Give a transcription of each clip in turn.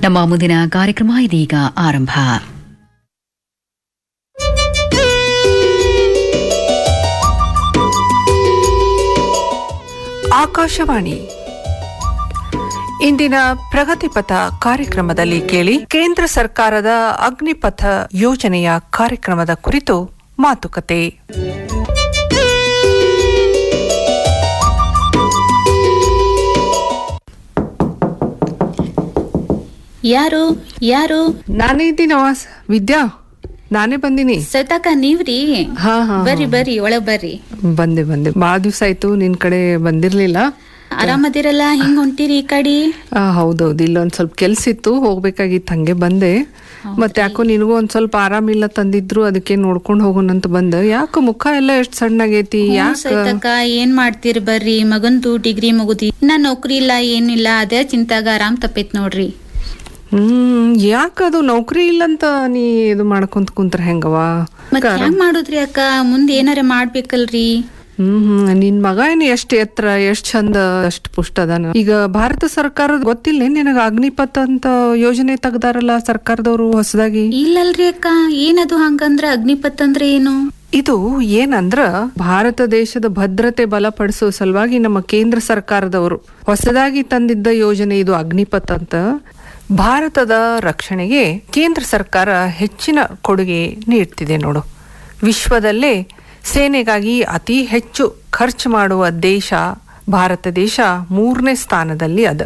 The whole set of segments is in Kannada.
ನಮ್ಮ ಮುಂದಿನ ಕಾರ್ಯಕ್ರಮ ಇದೀಗ ಆರಂಭ ಆಕಾಶವಾಣಿ ಇಂದಿನ ಪ್ರಗತಿಪಥ ಕಾರ್ಯಕ್ರಮದಲ್ಲಿ ಕೇಳಿ ಕೇಂದ್ರ ಸರ್ಕಾರದ ಅಗ್ನಿಪಥ ಯೋಜನೆಯ ಕಾರ್ಯಕ್ರಮದ ಕುರಿತು ಮಾತುಕತೆ ಯಾರು ಯಾರು ನಾನೇ ಇದ್ದೀನವ ವಿದ್ಯಾ ನಾನೇ ಬಂದಿನಿ ಸತಾಕ ನೀವ್ರಿ ಹಾ ಹಾ ಬರ್ರಿ ಬರ್ರಿ ಒಳಗ್ ಬರ್ರಿ ಬಂದೆ ಬಂದೆ ಬಾಳ ದಿವ್ಸ ಆಯ್ತು ನಿನ್ ಕಡೆ ಬಂದಿರ್ಲಿಲ್ಲ ಆರಾಮದಿರಲ್ಲ ಹಿಂಗ್ ಹೊಂಟಿರಿ ಈ ಕಡಿ ಆ, ಹೌದೌದು ಇಲ್ಲೊಂದ್ ಸ್ವಲ್ಪ ಕೆಲ್ಸ ಇತ್ತು ಹೋಗ್ಬೇಕಾಗಿತ್ತು ಹಂಗೆ ಬಂದೆ ಮತ್ತೆ ಯಾಕೋ ನಿನಗೂ ಒಂದ್ ಸ್ವಲ್ಪ ಆರಾಮಿಲ್ಲ ತಂದಿದ್ರು ಅದಕ್ಕೆ ನೋಡ್ಕೊಂಡ್ ಹೋಗೋಣಂತ ಬಂದೆ ಯಾಕೋ ಮುಖ ಎಲ್ಲ ಎಷ್ಟ್ ಸಣ್ಣಗೈತಿ ಯಾಕ ಸೈತಕ್ಕ ಏನ್ ಮಾಡ್ತೀರಿ ಬರ್ರಿ ಮಗಂದು ಡಿಗ್ರಿ ಮುಗುದಿ ಇನ್ನ ನೌಕರಿ ಇಲ್ಲ ಏನಿಲ್ಲ ಅದೇ ಚಿಂತಾಗ ಆರಾಮ್ ತಪ್ಪೈತ್ ನೋಡ್ರಿ ಹ್ಮ್ ಯಾಕದು ನೌಕರಿ ಇಲ್ಲಂತ ನೀ ಇದು ಮಾಡ್ಕೊಂತ ಕುಂತ್ರ ಹೆಂಗವ ಮತ್ ಹೆಂಗ್ ಮಾಡುದ್ರಿ ಅಕ್ಕ ಮುಂದ್ ಏನಾರ ಮಾಡ್ಬೇಕಲ್ರಿ ಹ್ಮ್ ಹ್ಮ್ ನಿನ್ ಮಗ ಏನ್ ಎಷ್ಟ್ ಎತ್ತರ ಎಷ್ಟ್ ಚಂದ ಅಷ್ಟ್ ಪುಷ್ಟ ಅದಾನ ಈಗ ಭಾರತ ಸರ್ಕಾರದ ಗೊತ್ತಿಲ್ಲ ನಿನಗ ಅಗ್ನಿಪಥ ಅಂತ ಯೋಜನೆ ತೆಗ್ದಾರಲ್ಲ ಸರ್ಕಾರದವರು ಹೊಸದಾಗಿ ಇಲ್ಲಲ್ರಿ ಅಕ್ಕ ಏನದು ಹಂಗಂದ್ರ ಅಗ್ನಿಪತ್ ಅಂದ್ರೆ ಏನು ಇದು ಏನಂದ್ರ ಭಾರತ ದೇಶದ ಭದ್ರತೆ ಬಲಪಡಿಸುವ ಸಲುವಾಗಿ ನಮ್ಮ ಕೇಂದ್ರ ಸರ್ಕಾರದವರು ಹೊಸದಾಗಿ ತಂದಿದ್ದ ಯೋಜನೆ ಇದು ಅಗ್ನಿಪಥ್ ಅಂತ ಭಾರತದ ರಕ್ಷಣೆಗೆ ಕೇಂದ್ರ ಸರ್ಕಾರ ಹೆಚ್ಚಿನ ಕೊಡುಗೆ ನೀಡ್ತಿದೆ ನೋಡು ವಿಶ್ವದಲ್ಲೇ ಸೇನೆಗಾಗಿ ಅತಿ ಹೆಚ್ಚು ಖರ್ಚು ಮಾಡುವ ದೇಶ ಭಾರತ ದೇಶ ಮೂರನೇ ಸ್ಥಾನದಲ್ಲಿ ಅದ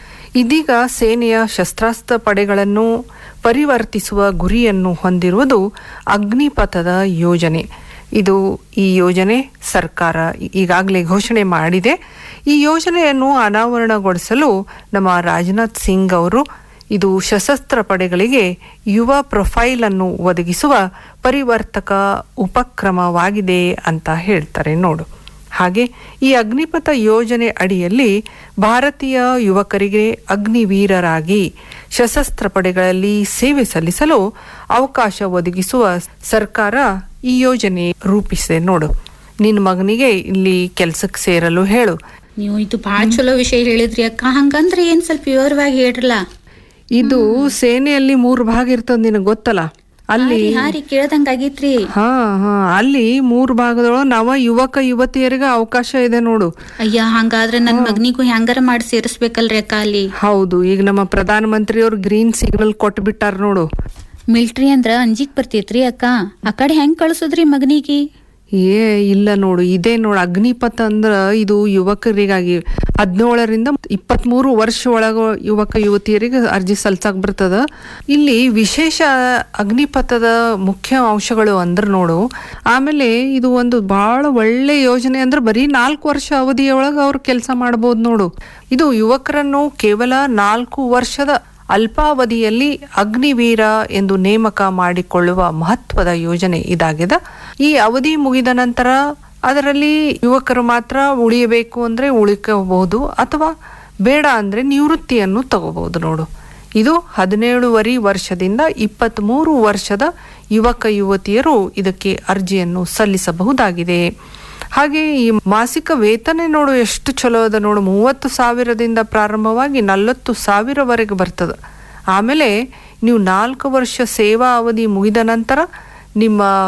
ಇದೀಗ ಸೇನೆಯ ಶಸ್ತ್ರಾಸ್ತ್ರ ಪಡೆಗಳನ್ನು ಪರಿವರ್ತಿಸುವ ಗುರಿಯನ್ನು ಹೊಂದಿರುವುದು ಅಗ್ನಿಪಥದ ಯೋಜನೆ ಇದು ಈ ಯೋಜನೆ ಸರ್ಕಾರ ಈಗಾಗಲೇ ಘೋಷಣೆ ಮಾಡಿದೆ ಈ ಯೋಜನೆಯನ್ನು ಅನಾವರಣಗೊಳಿಸಲು ನಮ್ಮ ರಾಜನಾಥ್ ಸಿಂಗ್ ಅವರು ಇದು ಸಶಸ್ತ್ರ ಪಡೆಗಳಿಗೆ ಯುವ ಪ್ರೊಫೈಲ್ ಅನ್ನು ಒದಗಿಸುವ ಪರಿವರ್ತಕ ಉಪಕ್ರಮವಾಗಿದೆ ಅಂತ ಹೇಳ್ತಾರೆ ನೋಡು ಹಾಗೆ ಈ ಅಗ್ನಿಪಥ ಯೋಜನೆ ಅಡಿಯಲ್ಲಿ ಭಾರತೀಯ ಯುವಕರಿಗೆ ಅಗ್ನಿವೀರರಾಗಿ ಸಶಸ್ತ್ರ ಪಡೆಗಳಲ್ಲಿ ಸೇವೆ ಸಲ್ಲಿಸಲು ಅವಕಾಶ ಒದಗಿಸುವ ಸರ್ಕಾರ ಈ ಯೋಜನೆ ರೂಪಿಸಿದೆ ನೋಡು ನಿನ್ನ ಮಗನಿಗೆ ಇಲ್ಲಿ ಕೆಲ್ಸಕ್ಕೆ ಸೇರಲು ಹೇಳು ನೀವು ಇದು ಬಾಳ ಚಲೋ ವಿಷಯ ಹೇಳಿದ್ರಿ ಅಕ್ಕ ಹಂಗಂದ್ರೆ ಏನ್ ಸ್ವಲ್ಪ ವಿವರವಾಗಿ ಹೇಳ್ರಲ್ಲ ಇದು ಸೇನೆಯಲ್ಲಿ ಮೂರು ಭಾಗ ಇರ್ತದ ನಿನಗೆ ಗೊತ್ತಲ್ಲ ಅಲ್ಲಿ ಹಾರಿ ಹಾರಿ ಕೇಳ್ದಂಗ ಆಗೈತ್ರಿ ಹಾ ಹಾ ಅಲ್ಲಿ ಮೂರು ಭಾಗದೊಳಗೆ ನಾವ ಯುವಕ ಯುವತಿಯರಿಗೆ ಅವಕಾಶ ಇದೆ ನೋಡು ಅಯ್ಯ ಹಂಗಾದ್ರೆ ನನ್ ಮಗನಿಗೂ ಹೆಂಗಾರ ಮಾಡಿ ಸೇರಿಸ್ಬೇಕಲ್ರಿ ಅಕ್ಕ ಅಲ್ಲಿ ಹೌದು ಈಗ ನಮ್ಮ ಪ್ರಧಾನ ಮಂತ್ರಿಯವ್ರು ಗ್ರೀನ್ ಸಿಗ್ನಲ್ ಕೊಟ್ಟು ಬಿಟ್ಟಾರ ನೋಡು ಮಿಲ್ಟ್ರಿ ಅಂದ್ರ ಅಂಜಿಕ್ ಬರ್ತೈತ್ರಿ ಅಕ್ಕ ಆ ಕಡೆ ಹೆಂಗ್ ಕಳ್ಸುದ್ರಿ ಮಗನಿಗೆ ಏ ಇಲ್ಲ ನೋಡು ಇದೇ ನೋಡು ಅಗ್ನಿಪಥ ಅಂದ್ರ ಇದು ಯುವಕರಿಗಾಗಿ ಹದಿನೇಳರಿಂದ ಇಪ್ಪತ್ಮೂರು ವರ್ಷ ಒಳಗ ಯುವಕ ಯುವತಿಯರಿಗೆ ಅರ್ಜಿ ಸಲ್ಸಕ್ ಬರ್ತದ ಇಲ್ಲಿ ವಿಶೇಷ ಅಗ್ನಿಪಥದ ಮುಖ್ಯ ಅಂಶಗಳು ಅಂದ್ರ ನೋಡು ಆಮೇಲೆ ಇದು ಒಂದು ಬಹಳ ಒಳ್ಳೆ ಯೋಜನೆ ಅಂದ್ರೆ ಬರೀ ನಾಲ್ಕು ವರ್ಷ ಅವಧಿಯೊಳಗ ಅವ್ರು ಕೆಲಸ ಮಾಡ್ಬೋದು ನೋಡು ಇದು ಯುವಕರನ್ನು ಕೇವಲ ನಾಲ್ಕು ವರ್ಷದ ಅಲ್ಪಾವಧಿಯಲ್ಲಿ ಅಗ್ನಿವೀರ ಎಂದು ನೇಮಕ ಮಾಡಿಕೊಳ್ಳುವ ಮಹತ್ವದ ಯೋಜನೆ ಇದಾಗಿದೆ ಈ ಅವಧಿ ಮುಗಿದ ನಂತರ ಅದರಲ್ಲಿ ಯುವಕರು ಮಾತ್ರ ಉಳಿಯಬೇಕು ಅಂದ್ರೆ ಉಳಿಕಬಹುದು ಅಥವಾ ಬೇಡ ಅಂದ್ರೆ ನಿವೃತ್ತಿಯನ್ನು ತಗೋಬಹುದು ನೋಡು ಇದು ಹದಿನೇಳುವರೆ ವರ್ಷದಿಂದ ಇಪ್ಪತ್ತ್ಮೂರು ವರ್ಷದ ಯುವಕ ಯುವತಿಯರು ಇದಕ್ಕೆ ಅರ್ಜಿಯನ್ನು ಸಲ್ಲಿಸಬಹುದಾಗಿದೆ ಹಾಗೆ ಈ ಮಾಸಿಕ ವೇತನ ನೋಡು ಎಷ್ಟು ಚಲೋ ಅದ ನೋಡು ಮೂವತ್ತು ಸಾವಿರದಿಂದ ಪ್ರಾರಂಭವಾಗಿ ನಲವತ್ತು ಸಾವಿರವರೆಗೆ ಬರ್ತದ ಆಮೇಲೆ ನೀವು ನಾಲ್ಕು ವರ್ಷ ಸೇವಾ ಅವಧಿ ಮುಗಿದ ನಂತರ ನಿಮ್ಮ